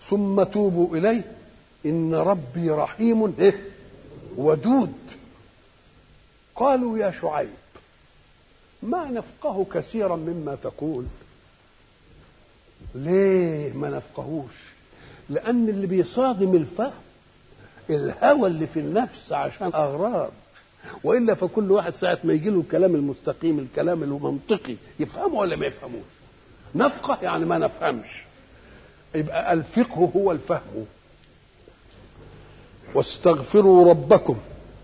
ثم توبوا إليه إن ربي رحيم إيه؟ ودود قالوا يا شعيب ما نفقه كثيرا مما تقول ليه ما نفقهوش لأن اللي بيصادم الفهم الهوى اللي في النفس عشان أغراض والا فكل واحد ساعه ما يجي له الكلام المستقيم الكلام المنطقي يفهمه ولا ما يفهموش نفقه يعني ما نفهمش يبقى الفقه هو الفهم واستغفروا ربكم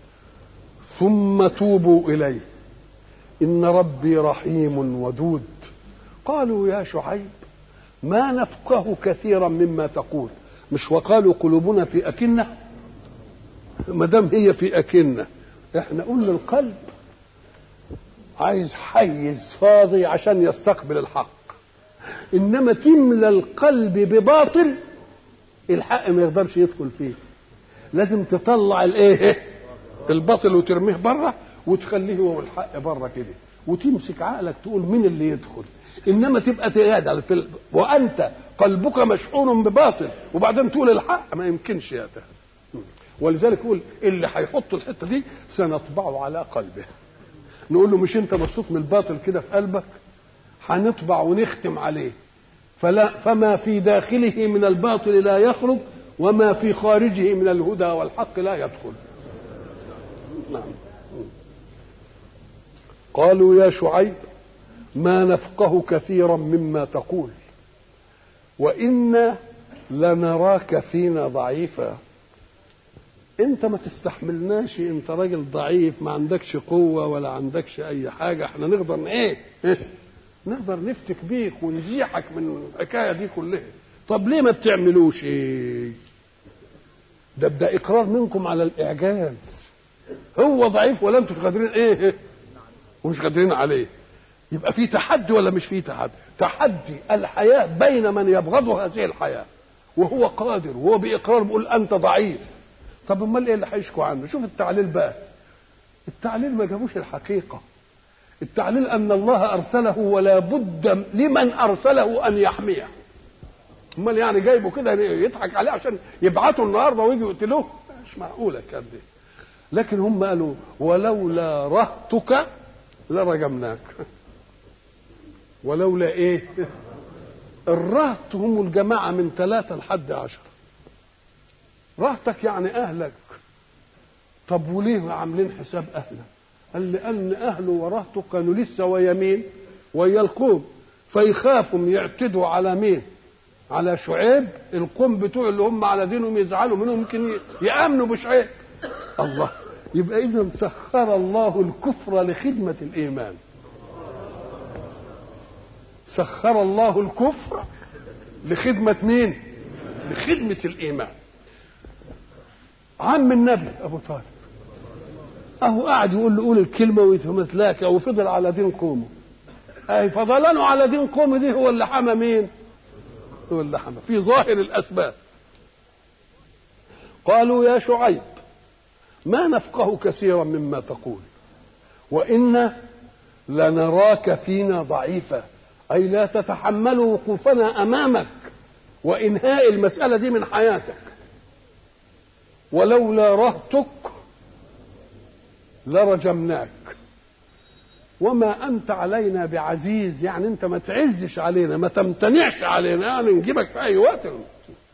ثم توبوا اليه ان ربي رحيم ودود قالوا يا شعيب ما نفقه كثيرا مما تقول مش وقالوا قلوبنا في اكنه ما دام هي في اكنه احنا قلنا القلب عايز حيز فاضي عشان يستقبل الحق انما تملى القلب بباطل الحق ما يقدرش يدخل فيه لازم تطلع الايه الباطل وترميه بره وتخليه هو الحق بره كده وتمسك عقلك تقول مين اللي يدخل انما تبقى تقعد في ال... وانت قلبك مشحون بباطل وبعدين تقول الحق ما يمكنش يا ده ولذلك يقول اللي هيحط الحته دي سنطبعه على قلبه نقول له مش انت مبسوط من الباطل كده في قلبك هنطبع ونختم عليه فلا فما في داخله من الباطل لا يخرج وما في خارجه من الهدى والحق لا يدخل نعم قالوا يا شعيب ما نفقه كثيرا مما تقول وإنا لنراك فينا ضعيفا انت ما تستحملناش انت راجل ضعيف ما عندكش قوة ولا عندكش اي حاجة احنا نقدر ايه, إيه؟ نقدر نفتك بيك ونزيحك من الحكاية دي كلها طب ليه ما بتعملوش ايه ده ده اقرار منكم على الاعجاز هو ضعيف ولا انتوا مش قادرين ايه ومش قادرين عليه يبقى في تحدي ولا مش في تحدي تحدي الحياة بين من يبغض هذه الحياة وهو قادر وهو بإقرار بيقول أنت ضعيف طب امال ايه اللي هيشكوا عنه شوف التعليل بقى التعليل ما جابوش الحقيقة التعليل أن الله أرسله ولا بد لمن أرسله أن يحميه امال يعني جايبه كده يضحك عليه عشان يبعتوا النهارده ويجوا يقتلوه مش معقولة الكلام دي لكن هم قالوا ولولا رهتك لرجمناك ولولا ايه الرهط هم الجماعة من ثلاثة لحد عشرة رهتك يعني أهلك طب وليه عاملين حساب أهلك قال لأن أهله ورهته كانوا لسه ويمين ويا القوم فيخافوا يعتدوا على مين على شعيب القوم بتوع اللي هم على دينهم يزعلوا منهم يمكن يأمنوا بشعيب الله يبقى إذا سخر الله الكفر لخدمة الإيمان سخر الله الكفر لخدمة مين لخدمة الإيمان عم النبي أبو طالب أهو قاعد يقول له قول الكلمة ويتمثلاك وفضل على دين قومه أي فضلانه على دين قومه دي هو اللي حمى مين هو اللي حمى في ظاهر الأسباب قالوا يا شعيب ما نفقه كثيرا مما تقول وإنا لنراك فينا ضعيفا أي لا تتحمل وقوفنا أمامك وإنهاء المسألة دي من حياتك ولولا رهتك لرجمناك وما أنت علينا بعزيز يعني أنت ما تعزش علينا ما تمتنعش علينا يعني نجيبك في أي وقت